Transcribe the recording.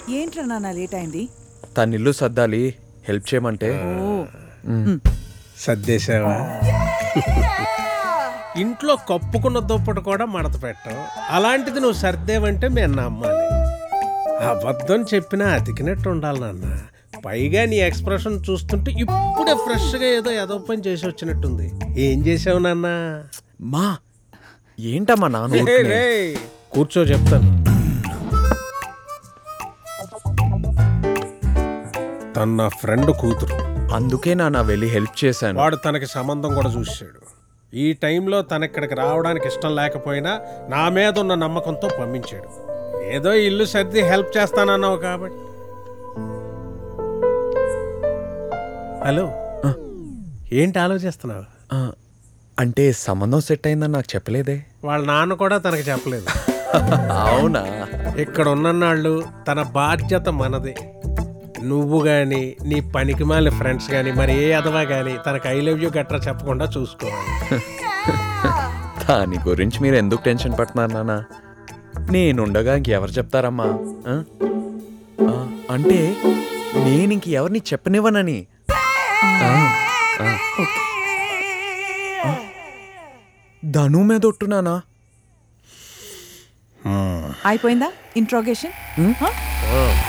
ఏంట్రా నాన్న లేట్ అయింది తన ఇల్లు సర్దాలి హెల్ప్ చేయమంటే ఓ సర్దేశావా ఇంట్లో కప్పుకున్న దుప్పటి కూడా మడత పెట్టావు అలాంటిది నువ్వు సర్దేవంటే మేము నమ్మాలి అబద్ధం చెప్పినా అతికినట్టు ఉండాలి నాన్న పైగా నీ ఎక్స్ప్రెషన్ చూస్తుంటే ఇప్పుడే ఫ్రెష్గా ఏదో ఏదో పని చేసి వచ్చినట్టుంది ఏం చేసావు నాన్న మా ఏంటమ్మా నాన్న రేయ్, ఊరికనే? రేయ్, కూర్చో చెప్తాను తన నా ఫ్రెండ్ కూతురు అందుకే నాన్న వెళ్ళి హెల్ప్ చేశాను వాడు తనకి సంబంధం కూడా చూశాడు ఈ టైంలో తన ఇక్కడికి రావడానికి ఇష్టం లేకపోయినా నా మీద ఉన్న నమ్మకంతో పంపించాడు ఏదో ఇల్లు సర్ది హెల్ప్ చేస్తానన్నావు కాబట్టి హలో ఆ. ఏంటి ఆలోచిస్తున్నావు ఆ, అంటే సంబంధం సెట్ అయిందని నాకు చెప్పలేదే వాళ్ళ నాన్న కూడా తనకి చెప్పలేదు అవునా ఇక్కడ ఉన్ననాళ్ళు తన బాధ్యత మనదే నువ్వు కానీ నీ పనికిమాలిన ఫ్రెండ్స్ కానీ మరి ఏ అదవా కానీ తనకు ఐ లవ్ యూ గట్రా చెప్పకుండా చూసుకోవాలి దాని గురించి మీరు ఎందుకు టెన్షన్ పడుతున్నారు నాన్న నేనుండగా ఇంకెవరు చెప్తారమ్మా ఆ? ఆ, అంటే నేను ఇంక ఎవరిని చెప్పనివ్వనని ఆ, ఆ. ఆ. ధను మీద ఒట్టునానా అయిపోయిందా ఇంట్రోగేషన్